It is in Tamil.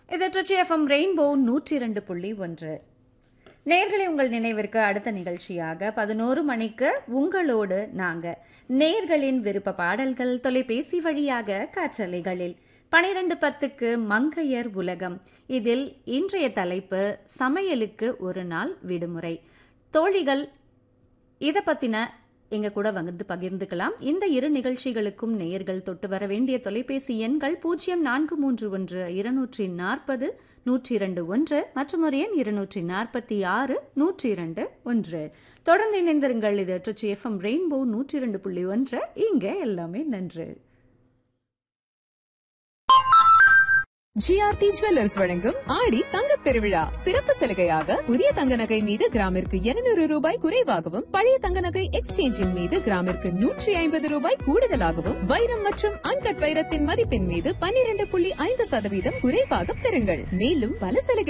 இது ட்ரிச்சி எஃப்எம் ரெயின்போ நூற்றி இரண்டு புள்ளி ஒன்று நேர்களை உங்கள் நினைவிற்கு அடுத்த நிகழ்ச்சியாக பதினோரு மணிக்கு உங்களோடு நாங்க நேர்களின் விருப்ப பாடல்கள் தொலைபேசி வழியாக காற்றலைகளில் பனிரெண்டு பத்துக்கு மங்கையர் உலகம் இதில் இன்றைய தலைப்பு சமையலுக்கு ஒரு நாள் விடுமுறை தோழிகள் இதை பத்தின எங்க கூட வந்து பகிர்ந்துக்கலாம் இந்த இரு நிகழ்ச்சிகளுக்கும் நேயர்கள் தொட்டு வர வேண்டிய தொலைபேசி எண்கள் பூஜ்ஜியம் நான்கு மூன்று ஒன்று இருநூற்றி நாற்பது நூற்றி இரண்டு ஒன்று மற்றும் ஒரு எண் இருநூற்றி நாற்பத்தி ஆறு நூற்றி இரண்டு ஒன்று தொடர்ந்து இணைந்திருங்கள் இது ட்ரிச்சி எஃப்எம் ரெயின்போ நூற்றி இரண்டு புள்ளி ஒன்று இங்கே எல்லாமே நன்று ஜிஆர்டி ஜுவல்லர்ஸ் வழங்கும் ஆடி தங்கத் திருவிழா சிறப்பு சலுகையாக புதிய தங்க நகை மீது கிராமிற்கு 200 ரூபாய் குறைவாகவும் பழைய தங்க நகை எக்ஸ்சேஞ்சின் மீது கிராமிற்கு நூற்றி ஐம்பது ரூபாய் கூடுதலாகவும் வைரம் மற்றும் அன்கட் வைரத்தின் மதிப்பின் மீது 12.5% புள்ளி ஐந்து சதவீதம் குறைவாக பெறுங்கள் மேலும் பல சலுகை